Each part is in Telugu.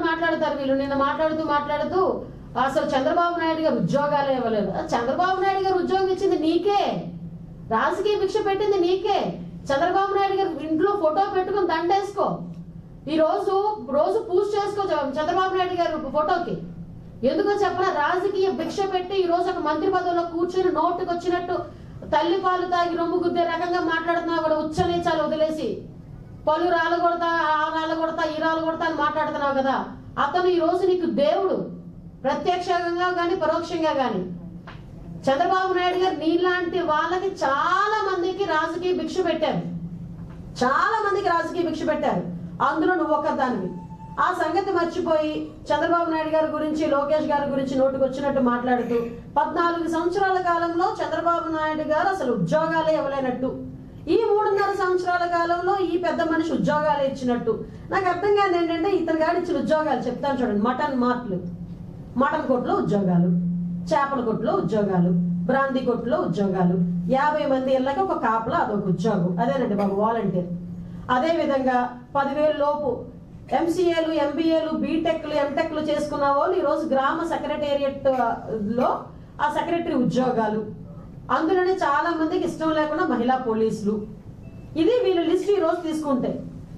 మాట్లాడతారు వీళ్ళు నిన్న మాట్లాడుతూ మాట్లాడుతూ అసలు చంద్రబాబు నాయుడు గారు ఉద్యోగాలే ఇవ్వలేదు ఆ చంద్రబాబు నాయుడు గారు ఉద్యోగం ఇచ్చింది నీకే రాజకీయ భిక్ష పెట్టింది నీకే చంద్రబాబు నాయుడు గారు ఇంట్లో ఫోటో పెట్టుకుని దండేసుకో ఈ రోజు రోజు పూజ చేసుకో చ- చంద్రబాబు నాయుడు గారు ఫోటోకి ఎందుకో చెప్పరా రాజకీయ భిక్ష పెట్టి ఈ రోజు ఒక మంత్రి పదవిలో కూర్చుని నోటుకు వచ్చినట్టు తల్లి పాలు తాగి రొమ్ము గుద్దే రకంగా మాట్లాడుతున్నావు కూడా ఉచ్చనీచాలు వదిలేసి పలు రాళ్ళు కొడతా ఆ రాళ్ళు కొడతా ఈ రాళ్ళు కొడతా అని మాట్లాడుతున్నావు కదా అతను ఈ రోజు నీకు దేవుడు ప్రత్యక్షంగా గాని పరోక్షంగా గాని చంద్రబాబు నాయుడు గారు నీలాంటి వాళ్ళకి చాలా మందికి రాజకీయ భిక్ష పెట్టారు చాలా మందికి రాజకీయ భిక్ష పెట్టారు అందులో నువ్వు ఒక్కదానివి ఆ సంగతి మర్చిపోయి చంద్రబాబు నాయుడు గారి గురించి లోకేష్ గారి గురించి నోటుకు వచ్చినట్టు మాట్లాడుతూ పద్నాలుగు సంవత్సరాల కాలంలో చంద్రబాబు నాయుడు గారు అసలు ఉద్యోగాలే ఇవ్వలేనట్టు ఈ మూడున్నర సంవత్సరాల కాలంలో ఈ పెద్ద మనిషి ఉద్యోగాలు ఇచ్చినట్టు నాకు అర్థం కాదు ఏంటంటే ఇతను గారు ఇచ్చిన ఉద్యోగాలు చెప్తాను చూడండి మటన్ మార్ట్లు మటన్ కొట్లో ఉద్యోగాలు చేపల కొట్లో ఉద్యోగాలు బ్రాందీ కొట్లో ఉద్యోగాలు యాభై మంది ఇళ్ళకి ఒక కాపలా అదొక ఉద్యోగం అదేనండి బాబు వాలంటీర్ అదే విధంగా పదివేలు లోపు ఎంసీఏలు ఎంబీఏలు బీటెక్లు ఎంటెక్లు చేసుకున్న వాళ్ళు ఈరోజు గ్రామ సెక్రటేరియట్ లో ఆ సెక్రటరీ ఉద్యోగాలు అందులోనే చాలా మందికి ఇష్టం లేకుండా మహిళా పోలీసులు ఇది వీళ్ళ లిస్ట్ ఈ రోజు తీసుకుంటే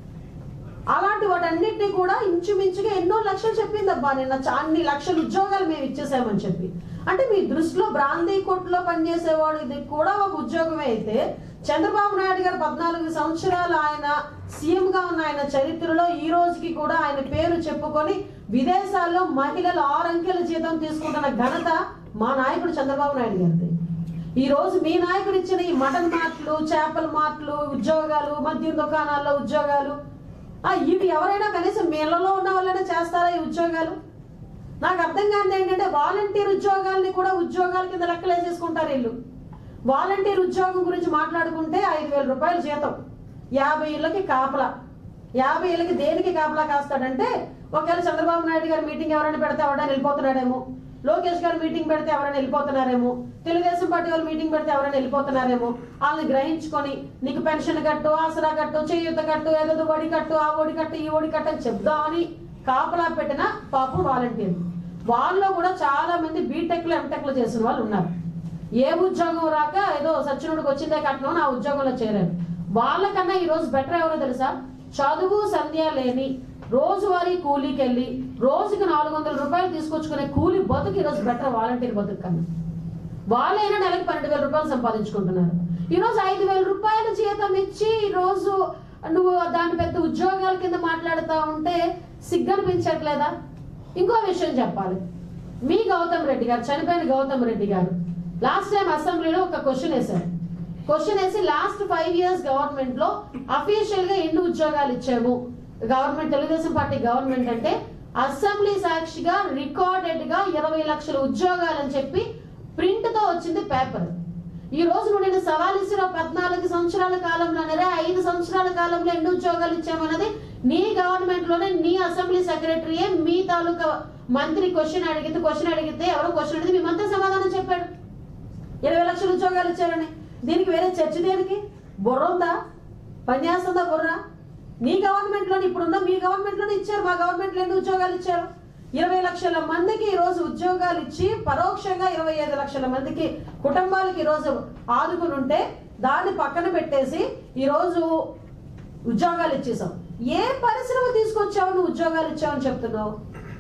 అలాంటి వాటన్నిటిని కూడా ఇంచుమించుగా ఎన్నో లక్షలు చెప్పింది అబ్బా నిన్న చా- అన్ని లక్షల ఉద్యోగాలు మేము ఇచ్చేసామని చెప్పి అంటే మీ దృష్టిలో బ్రాందీ కొట్టులో పనిచేసేవాడు ఇది కూడా ఒక ఉద్యోగమే అయితే చంద్రబాబు నాయుడు గారు పద్నాలుగు సంవత్సరాలు ఆయన సీఎం గా ఉన్న ఆయన చరిత్రలో ఈ రోజుకి కూడా ఆయన పేరు చెప్పుకొని విదేశాల్లో మహిళలు ఆరు అంకెల జీతం తీసుకుంటున్న ఘనత మా నాయకుడు చంద్రబాబు నాయుడు గారిది ఈ రోజు మీ నాయకుడు ఇచ్చిన ఈ మటన్ మార్ట్లు చేపల మార్ట్లు ఉద్యోగాలు మద్యం దుకాణాల్లో ఉద్యోగాలు ఆ ఇవి ఎవరైనా కనీసం మీళ్ళలో ఉన్న వాళ్ళైనా చేస్తారా ఈ ఉద్యోగాలు నాకు అర్థం కాదు ఏంటంటే వాలంటీర్ ఉద్యోగాల్ని కూడా ఉద్యోగాల కింద లెక్కలేసేసుకుంటారు వీళ్ళు వాలంటీర్ ఉద్యోగం గురించి మాట్లాడుకుంటే ఐదు వేల రూపాయలు జీతం యాభై ఇళ్ళకి కాపలా యాభై ఇళ్ళకి దేనికి కాపలా కాస్తాడంటే ఒకవేళ చంద్రబాబు నాయుడు గారు మీటింగ్ ఎవరైనా పెడితే ఎవరైనా వెళ్ళిపోతున్నాడేమో లోకేష్ గారు మీటింగ్ పెడితే ఎవరైనా వెళ్ళిపోతున్నారేమో తెలుగుదేశం పార్టీ వాళ్ళు మీటింగ్ పెడితే ఎవరైనా వెళ్ళిపోతున్నారేమో వాళ్ళని గ్రహించుకొని నీకు పెన్షన్ కట్టు ఆసరా కట్టు చేయూత కట్టు ఏదో ఒడి కట్టు ఆ ఒడి కట్టు ఈ ఒడి కట్టు అని చెప్దామని కాపలా పెట్టిన పాపం వాలంటీర్ వాళ్ళలో కూడా చాలా మంది బీటెక్లు ఎంటెక్లు చేసిన వాళ్ళు ఉన్నారు ఏ ఉద్యోగం రాక ఏదో సచ్చినుడికి వచ్చిందే కట్నం ఆ ఉద్యోగంలో చేరారు వాళ్ళకన్నా ఈ రోజు బెటర్ ఎవరో తెలుసా చదువు సంధ్య లేని రోజువారీ కూలీకి వెళ్ళి రోజుకి నాలుగు వందల రూపాయలు తీసుకొచ్చుకునే కూలీ బతుకు ఈ రోజు బెటర్ వాలంటీర్ బతుకు కన్నా వాళ్ళైనా నెలకి పన్నెండు వేల రూపాయలు సంపాదించుకుంటున్నారు ఈ రోజు ఐదు వేల రూపాయలు జీతం ఇచ్చి ఈ రోజు నువ్వు దాని పెద్ద ఉద్యోగాల కింద మాట్లాడుతా ఉంటే సిగ్గనిపించట్లేదా ఇంకో విషయం చెప్పాలి మీ గౌతమ్ రెడ్డి గారు చనిపోయిన గౌతమ్ రెడ్డి గారు లాస్ట్ టైం అసెంబ్లీలో ఒక క్వశ్చన్ వేశారు క్వశ్చన్ వేసి లాస్ట్ ఫైవ్ ఇయర్స్ గవర్నమెంట్ లో అఫీషియల్ గా ఎన్ని ఉద్యోగాలు ఇచ్చాము గవర్నమెంట్ తెలుగుదేశం పార్టీ గవర్నమెంట్ అంటే అసెంబ్లీ సాక్షిగా రికార్డెడ్ గా ఇరవై లక్షల ఉద్యోగాలు అని చెప్పి ప్రింట్ తో వచ్చింది పేపర్ ఈ రోజు నువ్వు నేను సవాల్ ఇచ్చిన పద్నాలుగు సంవత్సరాల కాలంలోనే ఐదు సంవత్సరాల కాలంలో ఎన్ని ఉద్యోగాలు ఇచ్చామన్నది నీ గవర్నమెంట్ లోనే నీ అసెంబ్లీ సెక్రటరీయే మీ తాలూకా మంత్రి క్వశ్చన్ అడిగితే క్వశ్చన్ అడిగితే ఎవరో క్వశ్చన్ అడిగితే మీ మంత్రి సమాధానం చెప్పాడు ఇరవై లక్షల ఉద్యోగాలు ఇచ్చారని దీనికి వేరే చర్చ దేనికి బుర్ర ఉందా పనిచేస్తుందా బుర్ర మీ గవర్నమెంట్ లోని ఇప్పుడున్న మీ గవర్నమెంట్ లోనే ఇచ్చారు మా గవర్నమెంట్ లో ఎన్ని ఉద్యోగాలు ఇచ్చారు ఇరవై లక్షల మందికి ఈ రోజు ఉద్యోగాలు ఇచ్చి పరోక్షంగా ఇరవై ఐదు లక్షల మందికి కుటుంబాలకి ఈ రోజు ఆదుకుని ఉంటే దాన్ని పక్కన పెట్టేసి ఈ రోజు ఉద్యోగాలు ఇచ్చేసాం ఏ పరిశ్రమ తీసుకొచ్చావు నువ్వు ఉద్యోగాలు ఇచ్చావని చెప్తున్నావు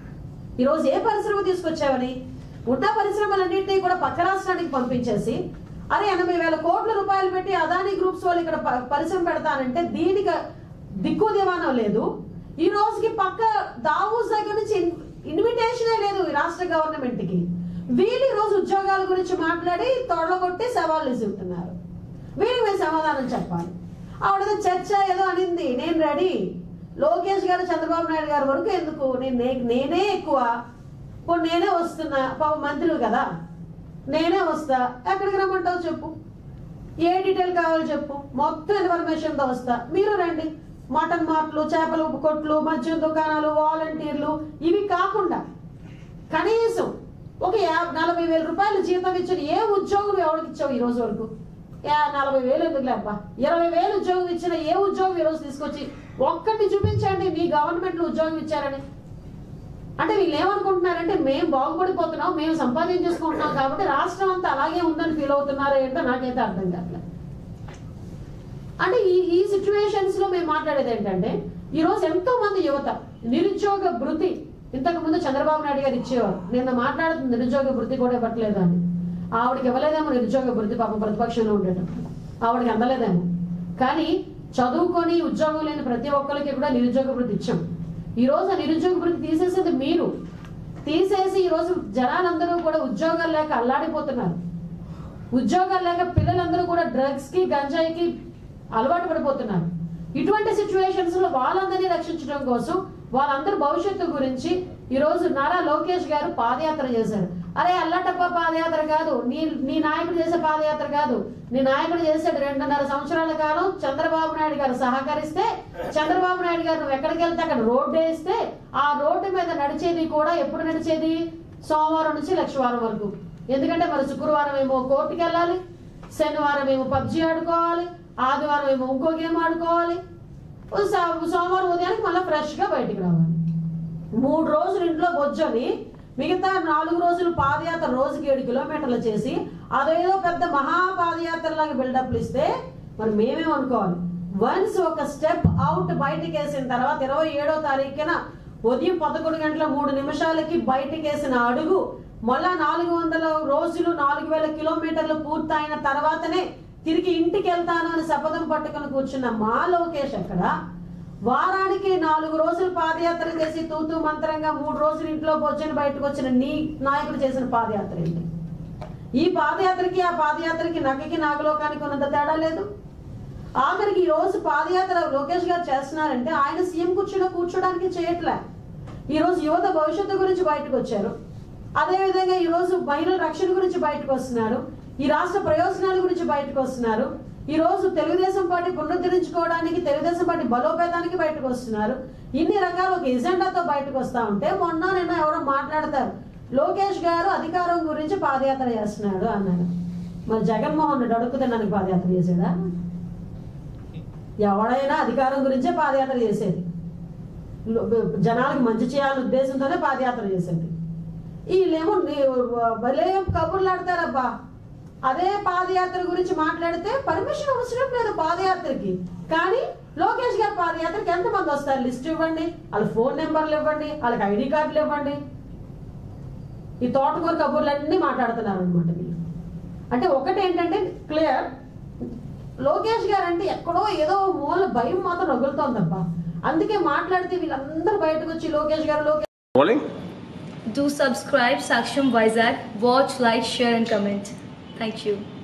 ఈ రోజు ఏ పరిశ్రమ తీసుకొచ్చావని ఉన్న పరిశ్రమలన్నింటినీ కూడా పక్క రాష్ట్రానికి పంపించేసి అరే ఎనభై వేల కోట్ల రూపాయలు పెట్టి అదానీ గ్రూప్స్ వాళ్ళు ఇక్కడ ప- పరిశ్రమ పెడతానంటే దీనికి దిక్కు దివానం లేదు ఈ రోజుకి పక్క దావూస్ దగ్గర నుంచి ఇన్- ఇన్విటేషనే లేదు ఈ రాష్ట్ర గవర్నమెంట్ కి వీళ్ళు ఈ రోజు ఉద్యోగాల గురించి మాట్లాడి తొడగొట్టి సవాళ్ళు విసురుతున్నారు వీళ్ళకి మేము సమాధానం చెప్పాలి ఆవిడ చర్చ ఏదో అనింది నేను రెడీ లోకేష్ గారు చంద్రబాబు నాయుడు గారి వరకు ఎందుకు నేను నే- నేనే ఎక్కువ ఇప్పుడు నేనే వస్తున్నా పాప మంత్రులు కదా నేనే వస్తా ఎక్కడికి రమ్మంటావు చెప్పు ఏ డీటెయిల్ కావాలో చెప్పు మొత్తం ఇన్ఫర్మేషన్ తో వస్తా మీరు రండి మటన్ మార్ట్లు చేపల కొట్లు మద్యం దుకాణాలు వాలంటీర్లు ఇవి కాకుండా కనీసం ఒక యా- నలభై వేల రూపాయలు జీతం ఇచ్చిన ఏ ఉద్యోగం ఎవరికి ఇచ్చావు ఈ రోజు వరకు యా నలభై వేలు ఎందుకులే అబ్బా ఇరవై వేలు ఉద్యోగం ఇచ్చిన ఏ ఉద్యోగం ఈ రోజు తీసుకొచ్చి ఒక్కటి చూపించండి మీ గవర్నమెంట్ లో ఉద్యోగం ఇచ్చారని అంటే వీళ్ళు ఏమనుకుంటున్నారంటే మేము బాగుపడిపోతున్నాం మేము సంపాదించేసుకుంటున్నాం కాబట్టి రాష్ట్రం అంతా అలాగే ఉందని ఫీల్ అవుతున్నారో ఏంటో నాకైతే అర్థం కావట్లేదు అంటే ఈ ఈ సిచ్యువేషన్స్ లో మేము మాట్లాడేది ఏంటంటే ఈ రోజు ఎంతో మంది యువత నిరుద్యోగ భృతి ఇంతకు ముందు చంద్రబాబు నాయుడు గారు ఇచ్చేవారు నిన్న మాట్లాడుతుంది నిరుద్యోగ భృతి కూడా ఇవ్వట్లేదు అని ఆవిడకి ఇవ్వలేదేమో నిరుద్యోగ భృతి పాపం ప్రతిపక్షంలో ఉండేటప్పుడు ఆవిడకి అందలేదేమో కానీ చదువుకొని ఉద్యోగం లేని ప్రతి ఒక్కరికి కూడా నిరుద్యోగ భృతి ఇచ్చాం ఈ రోజు ఆ నిరుద్యోగ భృతి తీసేసేది మీరు తీసేసి ఈ రోజు జనాలందరూ కూడా ఉద్యోగాలు లేక అల్లాడిపోతున్నారు ఉద్యోగాలు లేక పిల్లలందరూ కూడా డ్రగ్స్ కి గంజాయికి అలవాటు పడిపోతున్నారు ఇటువంటి సిచ్యువేషన్స్ లో వాళ్ళందరినీ రక్షించడం కోసం వాళ్ళందరి భవిష్యత్తు గురించి ఈ రోజు నారా లోకేష్ గారు పాదయాత్ర చేశారు అరే అల్లటప్ప పాదయాత్ర కాదు నీ నీ నాయకుడు చేసే పాదయాత్ర కాదు నీ నాయకుడు చేసాడు రెండున్నర సంవత్సరాల కాలం చంద్రబాబు నాయుడు గారు సహకరిస్తే చంద్రబాబు నాయుడు గారు నువ్వు ఎక్కడికి వెళ్తే అక్కడ రోడ్డు వేస్తే ఆ రోడ్డు మీద నడిచేది కూడా ఎప్పుడు నడిచేది సోమవారం నుంచి లక్షవారం వరకు ఎందుకంటే మరి శుక్రవారం ఏమో కోర్టుకి వెళ్ళాలి శనివారం ఏమో పబ్జి ఆడుకోవాలి ఆదివారం ఏమో ఇంకో గేమ్ ఆడుకోవాలి సో- సోమవారం ఉదయానికి మళ్ళీ ఫ్రెష్గా బయటికి రావాలి మూడు రోజులు ఇంట్లో బొజ్జని మిగతా నాలుగు రోజులు పాదయాత్ర రోజుకి ఏడు కిలోమీటర్లు చేసి అదేదో పెద్ద మహా పాదయాత్ర లాగా బిల్డప్లు ఇస్తే మరి మేమేమనుకోవాలి వన్స్ ఒక స్టెప్ అవుట్ బయటకు వేసిన తర్వాత ఇరవై ఏడో తారీఖున ఉదయం పదకొండు గంటల మూడు నిమిషాలకి బయటకు వేసిన అడుగు మళ్ళా నాలుగు వందల రోజులు నాలుగు వేల కిలోమీటర్లు పూర్తయిన తర్వాతనే తిరిగి ఇంటికి వెళ్తాను అని శపథం పట్టుకొని కూర్చున్న మా లోకేష్ అక్కడ వారానికి నాలుగు రోజులు పాదయాత్ర చేసి తూతూ మంత్రంగా మూడు రోజులు ఇంట్లో భోజనం బయటకు వచ్చిన నీ నాయకుడు చేసిన పాదయాత్ర ఏంటి ఈ పాదయాత్రకి ఆ పాదయాత్రకి నక్కకి నాగలోకానికి ఉన్నంత తేడా లేదు ఆఖరికి ఈ రోజు పాదయాత్ర లోకేష్ గారు చేస్తున్నారంటే ఆయన సీఎం కూర్చుని కూర్చోడానికి చేయట్లే ఈ రోజు యువత భవిష్యత్తు గురించి బయటకు వచ్చారు అదే విధంగా ఈ రోజు మహిళల రక్షణ గురించి బయటకు వస్తున్నారు ఈ రాష్ట్ర ప్రయోజనాల గురించి బయటకు వస్తున్నారు ఈ రోజు తెలుగుదేశం పార్టీ పునరుద్ధరించుకోవడానికి తెలుగుదేశం పార్టీ బలోపేతానికి బయటకు వస్తున్నారు ఇన్ని రకాల ఒక ఎజెండాతో బయటకు వస్తా ఉంటే మొన్న నిన్న ఎవరో మాట్లాడతారు లోకేష్ గారు అధికారం గురించి పాదయాత్ర చేస్తున్నాడు అన్నాడు మరి జగన్మోహన్ రెడ్డి అడుగుతున్నానికి పాదయాత్ర చేసాడా ఎవడైనా అధికారం గురించే పాదయాత్ర చేసేది లో- జనాలకు మంచి చేయాలనే ఉద్దేశంతోనే పాదయాత్ర చేసేది వీళ్ళేమో నీ- భలే కబుర్లు ఆడతారబ్బా అదే పాదయాత్ర గురించి మాట్లాడితే పర్మిషన్ అవసరం లేదు పాదయాత్రకి కానీ లోకేష్ గారి పాదయాత్రకి ఎంతమంది వస్తారు లిస్ట్ ఇవ్వండి వాళ్ళ ఫోన్ నెంబర్లు ఇవ్వండి వాళ్ళకి ఐడి కార్డులు ఇవ్వండి ఈ తోటకూర కబుర్లన్నీ మాట్లాడుతున్నారు అనమాట వీళ్ళు అంటే ఒకటి ఏంటంటే క్లియర్ లోకేష్ గారు అంటే ఎక్కడో ఏదో మూల భయం మాత్రం రగులుతోందబ్బా అందుకే మాట్లాడితే వీళ్ళందరూ బయటకు వచ్చి లోకేష్ గారు Lokesh Rolling? Do subscribe Saksham Vizag. Watch, like, share, and comment. Thank you.